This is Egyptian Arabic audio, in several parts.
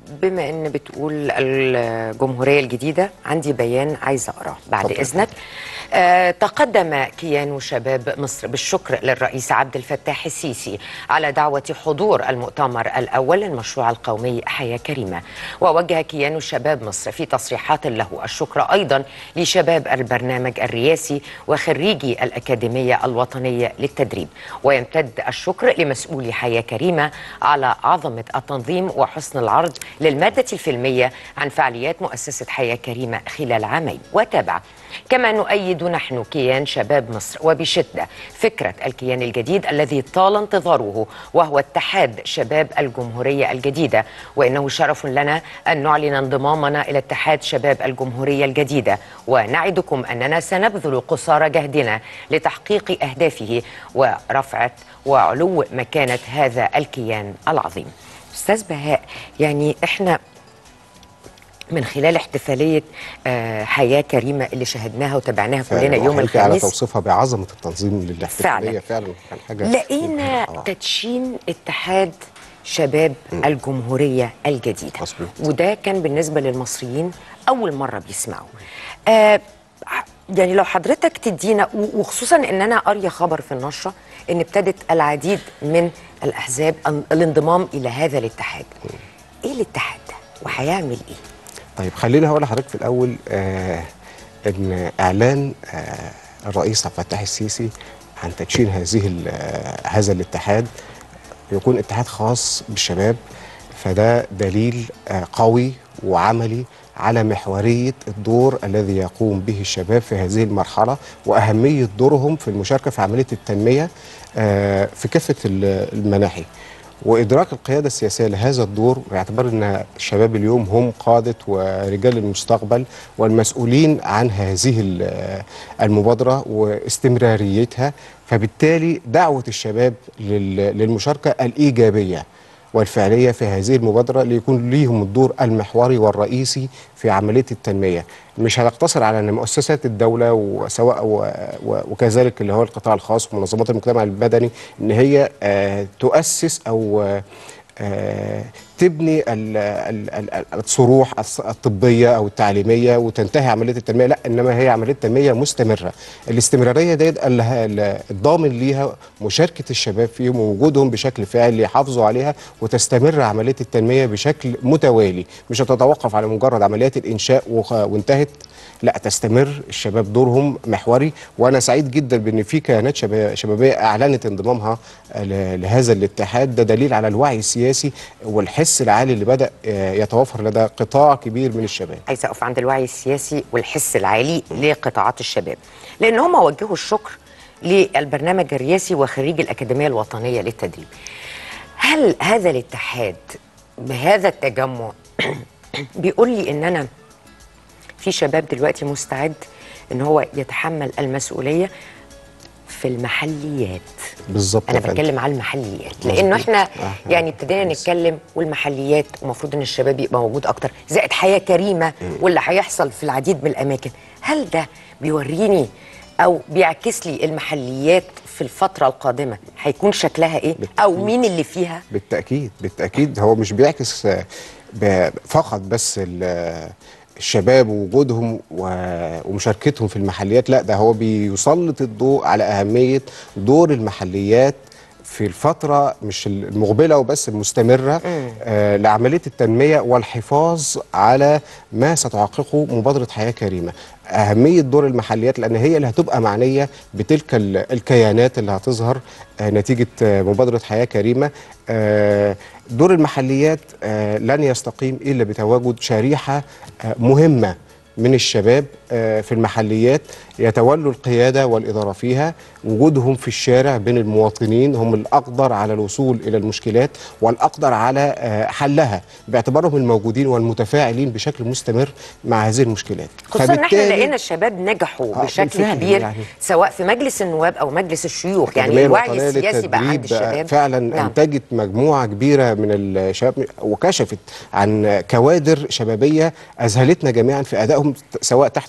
بما ان بتقول الجمهوريه الجديده عندي بيان عايزه اقراه بعد اتفضل. اذنك آه تقدم كيان شباب مصر بالشكر للرئيس عبد الفتاح السيسي على دعوه حضور المؤتمر الاول للمشروع القومي حياه كريمه ووجه كيان شباب مصر في تصريحات له الشكر ايضا لشباب البرنامج الرئاسي وخريجي الاكاديميه الوطنيه للتدريب ويمتد الشكر لمسؤولي حياه كريمه على عظمه التنظيم وحسن العرض للماده الفيلميه عن فعاليات مؤسسه حياه كريمه خلال عامين وتابع كما نؤيد نحن كيان شباب مصر وبشده فكره الكيان الجديد الذي طال انتظاره وهو اتحاد شباب الجمهوريه الجديده وانه شرف لنا ان نعلن انضمامنا الى اتحاد شباب الجمهوريه الجديده ونعدكم اننا سنبذل قصارى جهدنا لتحقيق اهدافه ورفعه وعلو مكانه هذا الكيان العظيم. استاذ بهاء يعني احنا من خلال احتفاليه آه، حياه كريمه اللي شاهدناها وتابعناها كلنا يوم وحقيقي على الخميس توصيفها بعظمه التنظيم للاحتفاليه فعلا كان حاجه لقينا مبهرة. آه. تدشين اتحاد شباب الجمهورية الجديدة مظبوط. وده كان بالنسبة للمصريين أول مرة بيسمعوا آه يعني لو حضرتك تدينا و- وخصوصا ان انا قاريه خبر في النشره ان ابتدت العديد من الاحزاب أن- الانضمام الى هذا الاتحاد ايه الاتحاد ده وهيعمل ايه طيب خليني هقول لحضرتك في الاول آه ان اعلان آه الرئيس عبد الفتاح السيسي عن تدشين هذه ال- آه هذا الاتحاد يكون اتحاد خاص بالشباب فده دليل آه قوي وعملي على محوريه الدور الذي يقوم به الشباب في هذه المرحله واهميه دورهم في المشاركه في عمليه التنميه آه في كافه ال- المناحي. وادراك القياده السياسيه لهذا الدور باعتبار ان الشباب اليوم هم قاده ورجال المستقبل والمسؤولين عن هذه ال- المبادره واستمراريتها فبالتالي دعوه الشباب لل- للمشاركه الايجابيه والفعليه في هذه المبادره ليكون ليهم الدور المحوري والرئيسي في عمليه التنميه مش هنقتصر على ان مؤسسات الدوله وسواء و- و- وكذلك اللي هو القطاع الخاص ومنظمات المجتمع المدني ان هي آه، تؤسس او آه، آه، تبني ال- ال- ال- الصروح الص- الطبيه او التعليميه وتنتهي عمليه التنميه لا انما هي عمليه تنميه مستمره الاستمراريه ديت ال- ال- الضامن ليها مشاركه الشباب فيهم ووجودهم بشكل فعلي يحافظوا عليها وتستمر عمليه التنميه بشكل متوالي مش هتتوقف على مجرد عمليات الانشاء وخ- وانتهت لا تستمر الشباب دورهم محوري وانا سعيد جدا بان في كيانات شبا- شبابيه اعلنت انضمامها ل- لهذا الاتحاد ده دليل على الوعي السياسي والحس العالي اللي بدا آه، يتوفر لدى قطاع كبير من الشباب عايزه اقف عند الوعي السياسي والحس العالي لقطاعات الشباب لان هم وجهوا الشكر للبرنامج الرئاسي وخريج الاكاديميه الوطنيه للتدريب هل هذا الاتحاد بهذا التجمع بيقول لي ان انا في شباب دلوقتي مستعد ان هو يتحمل المسؤوليه في المحليات بالظبط انا يا فندم. بتكلم على المحليات مظبوط. لانه احنا آه، يعني ابتدينا كويس. نتكلم والمحليات المفروض ان الشباب يبقى موجود اكتر زائد حياه كريمه واللي هيحصل في العديد من الاماكن هل ده بيوريني او بيعكس لي المحليات في الفتره القادمه هيكون شكلها ايه او بالتأكيد. مين اللي فيها بالتاكيد بالتاكيد هو مش بيعكس آه، ب- فقط بس ال- آه، الشباب ووجودهم و- ومشاركتهم في المحليات لا ده هو بيسلط الضوء على اهميه دور المحليات في الفترة مش المقبلة وبس المستمرة آه لعملية التنمية والحفاظ على ما ستحققه مبادرة حياة كريمة أهمية دور المحليات لأن هي اللي هتبقى معنية بتلك ال- الكيانات اللي هتظهر آه نتيجة آه مبادرة حياة كريمة آه دور المحليات آه لن يستقيم إلا بتواجد شريحة آه مهمة من الشباب آه، في المحليات يتولوا القيادة والإدارة فيها وجودهم في الشارع بين المواطنين هم الأقدر على الوصول إلى المشكلات والأقدر على آه، حلها باعتبارهم الموجودين والمتفاعلين بشكل مستمر مع هذه المشكلات خصوصا ان احنا فبالتالي لقينا الشباب نجحوا آه، بشكل بالفعل كبير يعني. سواء في مجلس النواب او مجلس الشيوخ يعني الجمعية الوعي الوطنية السياسي بقى عند للتدريب الشباب فعلا نعم. انتجت مجموعه كبيره من الشباب وكشفت عن كوادر شبابيه اذهلتنا جميعا في ادائهم سواء تحت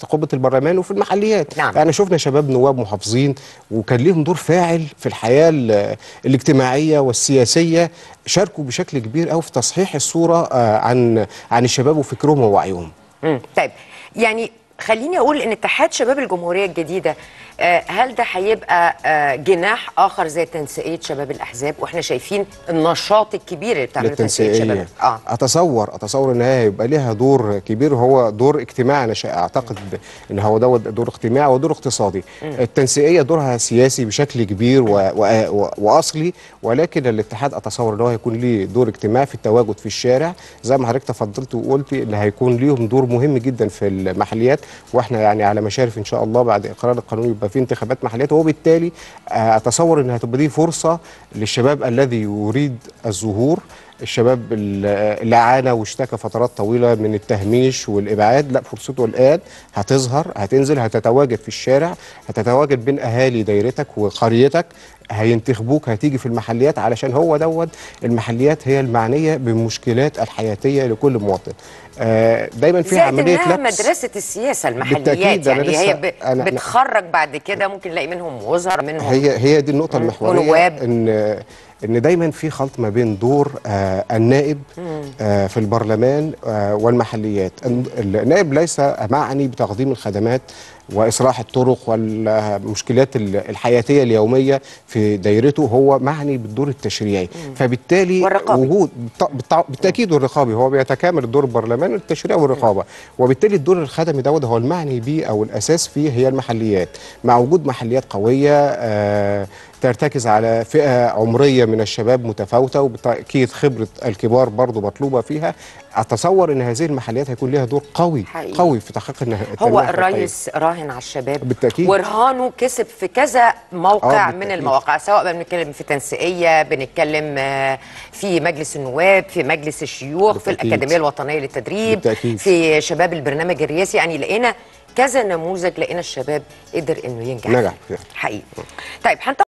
قبه البرلمان وفي المحليات نعم. يعني شفنا شباب نواب محافظين وكان ليهم دور فاعل في الحياه ال- الاجتماعيه والسياسيه شاركوا بشكل كبير قوي في تصحيح الصوره آه، عن عن الشباب وفكرهم ووعيهم مم. طيب يعني خليني اقول ان اتحاد شباب الجمهوريه الجديده آه، هل ده هيبقى آه، جناح اخر زي تنسيقيه شباب الاحزاب واحنا شايفين النشاط الكبير اللي بتعمله تنسيقيه شباب للتنسيقيه اه اتصور اتصور ان هي هيبقى ليها دور كبير هو دور اجتماعي انا شا- اعتقد ان هو دوت دور اجتماعي ودور اقتصادي التنسيقيه دورها سياسي بشكل كبير و و و واصلي ولكن الاتحاد اتصور ان هو هيكون ليه دور اجتماعي في التواجد في الشارع زي ما حضرتك تفضلت وقلتي ان هيكون ليهم دور مهم جدا في المحليات واحنا يعني على مشارف ان شاء الله بعد اقرار القانون يبقى في انتخابات محليات وبالتالي آه، اتصور ان هتبقى دي فرصه للشباب الذي يريد الظهور الشباب ال- اللي عانى واشتكى فترات طويله من التهميش والابعاد لا فرصته الان هتظهر هتنزل هتتواجد في الشارع هتتواجد بين اهالي دايرتك وقريتك هينتخبوك هتيجي في المحليات علشان هو دوت المحليات هي المعنيه بالمشكلات الحياتيه لكل مواطن آه، دايما في زائد عمليه انها لبس مدرسه السياسه المحليات بالتأكيد، أنا يعني هي لسه- ب... أنا- أنا- بتخرج بعد كده ممكن نلاقي منهم وزراء منهم هي هي دي النقطة المحورية ونواب. ان ان دايما في خلط ما بين دور آه النائب آه في البرلمان آه والمحليات الن- النائب ليس معني بتقديم الخدمات واصلاح الطرق والمشكلات ال- الحياتيه اليوميه في دايرته هو معني بالدور التشريعي فبالتالي والرقابي. وجود بالط- بالط- بالتاكيد والرقابي هو بيتكامل الدور البرلماني التشريعي والرقابه وبالتالي الدور الخدمي دوت هو المعني به او الاساس فيه هي المحليات مع وجود محليات قويه آه ترتكز على فئه عمريه من الشباب متفاوته وبالتاكيد خبره الكبار برضو مطلوبه فيها اتصور ان هذه المحليات هيكون لها دور قوي حقيقي. قوي في تحقيق النه- هو التنمية الحقيقية. الرئيس راهن على الشباب بالتأكيد. ورهانه كسب في كذا موقع آه، من بالتأكيد. المواقع سواء بنتكلم في تنسيقيه بنتكلم آه، في مجلس النواب في مجلس الشيوخ في بالتأكيد. الاكاديميه الوطنيه للتدريب بالتأكيد. في شباب البرنامج الرئاسي يعني لقينا كذا نموذج لقينا الشباب قدر انه ينجح نجح فيها. حقيقي طيب هنت